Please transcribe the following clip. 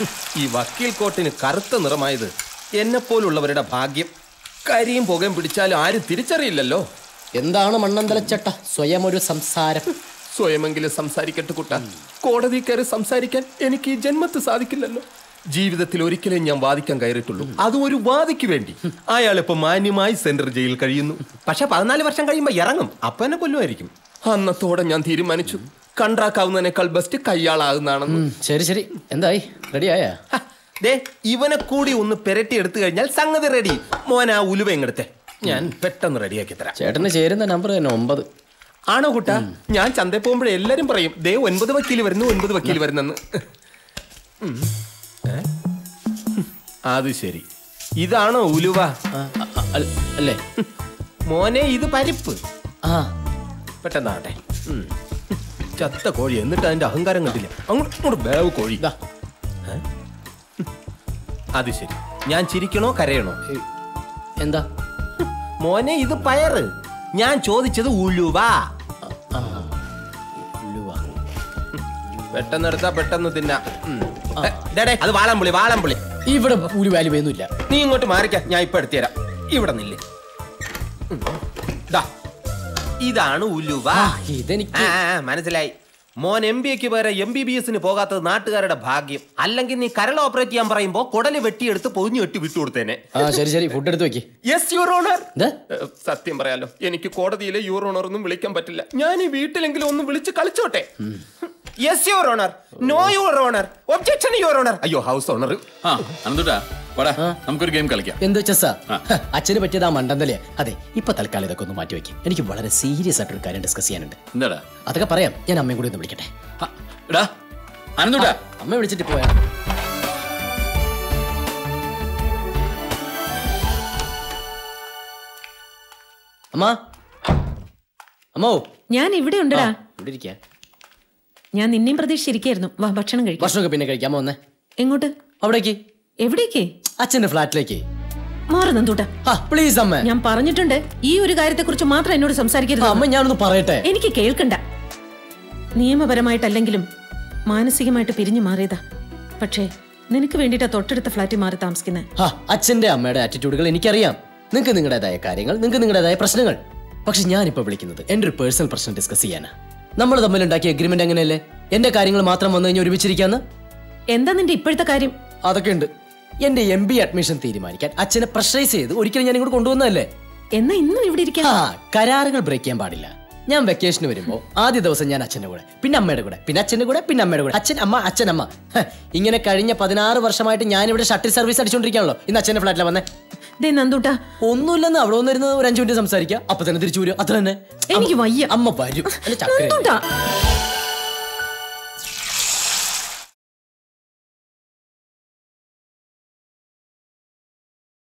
ഈ വക്കീൽ കോട്ടിന് കറുത്ത നിറമായത് എന്നെപ്പോലുള്ളവരുടെ ഭാഗ്യം കരിയും പുകയും പിടിച്ചാലും ആരും തിരിച്ചറിയില്ലല്ലോ എന്താണ് മണ്ണന്തലച്ചട്ട സ്വയം ഒരു സംസാരം സ്വയമെങ്കിലും സംസാരിക്കട്ടെ കുട്ട കോടതി കയറി സംസാരിക്കാൻ എനിക്ക് ഈ ജന്മത്ത് സാധിക്കില്ലല്ലോ ജീവിതത്തിൽ ഒരിക്കലും ഞാൻ വാദിക്കാൻ കയറിയിട്ടുള്ളൂ അതും ഒരു വാദിക്ക് വേണ്ടി അയാൾ ഇപ്പൊ മാന്യമായി സെൻട്രൽ ജയിലിൽ കഴിയുന്നു പക്ഷെ പതിനാല് വർഷം കഴിയുമ്പോ ഇറങ്ങും അപ്പൊ എന്നെ കൊല്ലുമായിരിക്കും അന്നത്തോടെ ഞാൻ തീരുമാനിച്ചു കണ്ടാക്കാവുന്നതിനേക്കാൾ ബെസ്റ്റ് കയ്യാളാകുന്നതാണെന്ന് ഉം, ശരി ശരി എന്തായി റെഡിയായ ഹ, ദേ ഇവനെ കൂടി ഒന്ന് പെരട്ടി എടുത്തു കഴിഞ്ഞാൽ സംഗതി റെഡി മോൻ ആ ഉലുവ ഇങ്ങടുത്തെ ഞാൻ പെട്ടെന്ന് റെഡിയാക്കി തരാം ചേട്ടന് ചേരുന്ന നമ്പർ തന്നെ ഒമ്പത് ആണോ കുട്ട ഞാൻ ചന്തയിൽ പോകുമ്പോഴേ എല്ലാരും പറയും ദേ ഒൻപത് വക്കീൽ വരുന്നു ഒൻപത് വക്കീൽ വരുന്നെന്ന് ഉം. ഏ? അത് ശരി ഇതാണോ ഉലുവ ആ, അ- അ- അൽ- അല്ലേ മോനെ ഇത് പരിപ്പ് ആ പെട്ടെന്നാട്ടെ ഉം. ചത്ത കോഴി എന്നിട്ട് അതിന്റെ അഹങ്കാരം കണ്ടില്ല അങ്ങോട്ട് അങ്ങോട്ട് വേവ് കോഴി ഇതാ ഏ? അത് ശരി ഞാൻ ചിരിക്കണോ കരയണോ ഏ, എന്താ മോനെ ഇത് പയറ് ഞാൻ ചോദിച്ചത് ഉലുവ ആ ഉലുവ. പെട്ടെന്ന് എടുത്താ പെട്ടെന്ന് തിന്നാ ഉം. ഏ, ദേ, ദേ, അത് വാളംപുളി വാളംപുളി ഇവിടെ ഉലുവാലുവൊന്നുമില്ല നീ ഇങ്ങോട്ട് മാറിക്ക ഞാൻ ഇപ്പൊ എടുത്തുതരാം ഇവിടെ നില്ലേ ഉം. ദാ, ഇതാണ് ഉലുവ ആ ഇതെനിക്ക് ആ, ആ, മനസ്സിലായി മോൻ എം ബി എക്ക് പകരം എം ബി ബി എസിന് പോകാത്തത് നാട്ടുകാരുടെ ഭാഗ്യം അല്ലെങ്കിൽ നീ കരൾ ഓപ്പറേറ്റ് ചെയ്യാൻ പറയുമ്പോ കുടല് വെട്ടിയെടുത്ത് പൊതിഞ്ഞു വെട്ടി വിട്ടുകൊടുത്തേനെ ആ ശരി ശരി ഫുഡ് എടുത്ത് വെക്ക് യെസ് യുവർ ഓണർ എന്താ സത്യം പറയാലോ എനിക്ക് കോടതിയിലെ യുവർ ഓണർ ഒന്നും വിളിക്കാൻ പറ്റില്ല ഞാൻ ഈ വീട്ടിലെങ്കിലും ഒന്ന് വിളിച്ച് കളിച്ചോട്ടെ yes your honour no your honour objection your honour അയ്യോ ഹൗസ് ഓണർ ആ അനന്തുട്ടാ വാടാ നമുക്കൊരു ഗെയിം കളിക്കാം എന്ത് ചെസ്സാ അച്ഛന് പറ്റിയത് ആ മണ്ടന്തലയാ അതെ ഇപ്പൊ തൽക്കാലം ഇതൊക്കെ ഒന്ന് മാറ്റി വെക്കും എനിക്ക് വളരെ സീരിയസ് ആയിട്ടൊരു കാര്യം ഡിസ്കസ് ചെയ്യാനുണ്ട് എന്താടാ അതൊക്കെ പറയാം ഞാൻ അമ്മയും കൂടി ഒന്ന് വിളിക്കട്ടെ ആ, എടാ അനന്തുട്ടാ അമ്മ വിളിച്ചിട്ട് പോയാ അമ്മ അമ്മോ ഞാൻ ഇവിടെ ഉണ്ടടാ ഇവിടെ ഇരിക്കാ ഞാൻ നിന്നെയും പ്രതീക്ഷിച്ചിരിക്കായിരുന്നു വാ ഭക്ഷണം കഴിക്കാം ഭക്ഷണമൊക്കെ പിന്നെ കഴിക്കാമോ വന്നേ എങ്ങോട്ട് അവിടേക്ക് എവിടേക്ക് അച്ഛന്റെ ഫ്ലാറ്റിലേക്ക് മാറി നന്ദൂട്ടാ ആ പ്ലീസ് അമ്മ ഞാൻ പറഞ്ഞിട്ടുണ്ട് ഈ ഒരു കാര്യത്തെ കുറിച്ച് മാത്രം എന്നോട് സംസാരിക്കരുത് അമ്മ ഞാനൊന്ന് പറയട്ടെ എനിക്ക് കേൾക്കണ്ട നിയമപരമായിട്ടല്ലെങ്കിലും മാനസികമായിട്ട് പിരിഞ്ഞു മാറിയതാ പക്ഷേ നിനക്ക് വേണ്ടിയിട്ടാ തൊട്ടടുത്ത ഫ്ലാറ്റിൽ മാറി താമസിക്കുന്നത് ആ അച്ഛന്റെ അമ്മയുടെ ആറ്റിറ്റ്യൂഡുകൾ എനിക്കറിയാം നിങ്ങൾക്ക് നിങ്ങളുടേതായ കാര്യങ്ങൾ നിങ്ങൾക്ക് നിങ്ങളുടേതായ പ്രശ്നങ്ങൾ പക്ഷെ ഞാനിപ്പോ വിളിക്കുന്നത് എന്റെ ഒരു പേഴ്സണൽ പ്രശ്നം ഡിസ്കസ് ചെയ്യാനാ നമ്മൾ തമ്മിൽ ഉണ്ടാക്കിയ എഗ്രിമെന്റ് എങ്ങനെയല്ലേ എന്റെ കാര്യങ്ങൾ മാത്രം വന്നു കഴിഞ്ഞാൽ ഒരുമിച്ചിരിക്കാന്ന് എന്താ നിന്റെ ഇപ്പോഴത്തെ കാര്യം അതൊക്കെ ഉണ്ട് എന്റെ എം ബി അഡ്മിഷൻ തീരുമാനിക്കാൻ അച്ഛനെ പ്രഷറൈസ് ചെയ്ത് ഒരിക്കലും ഞാൻ ഇങ്ങോട്ട് കൊണ്ടുവന്നതല്ലേ എന്നാ ഇന്നും ഇവിടെ ഇരിക്കാം ആ കരാറുകൾ ബ്രേക്ക് ചെയ്യാൻ പാടില്ല ഞാൻ വെക്കേഷന് വരുമ്പോ ആദ്യ ദിവസം ഞാൻ അച്ഛന്റെ കൂടെ പിന്നെ അമ്മയുടെ കൂടെ പിന്നെ അച്ഛന്റെ കൂടെ പിന്നെ അമ്മയുടെ കൂടെ അച്ഛൻ അമ്മ അച്ഛൻ അമ്മ ഹ, ഇങ്ങനെ കഴിഞ്ഞ പതിനാറ് വർഷമായിട്ട് ഞാൻ ഇവിടെ ഷട്ടിൽ സർവീസ് അടിച്ചോണ്ടിരിക്കുകയാണല്ലോ ഇന്ന് അച്ഛന്റെ ഫ്ലാറ്റിലാണ് വന്നേ ദേ നന്ദൂട്ടാ ഒന്നുമില്ലെന്ന് അവിടെ വന്നിരുന്നത് ഒരു അഞ്ചു മിനിറ്റ് സംസാരിക്കുക അപ്പൊ തന്നെ തിരിച്ചു വരും അത്ര തന്നെ എനിക്ക് വയ്യ അമ്മ വരും അല്ല ചക്കര നന്ദൂട്ടാ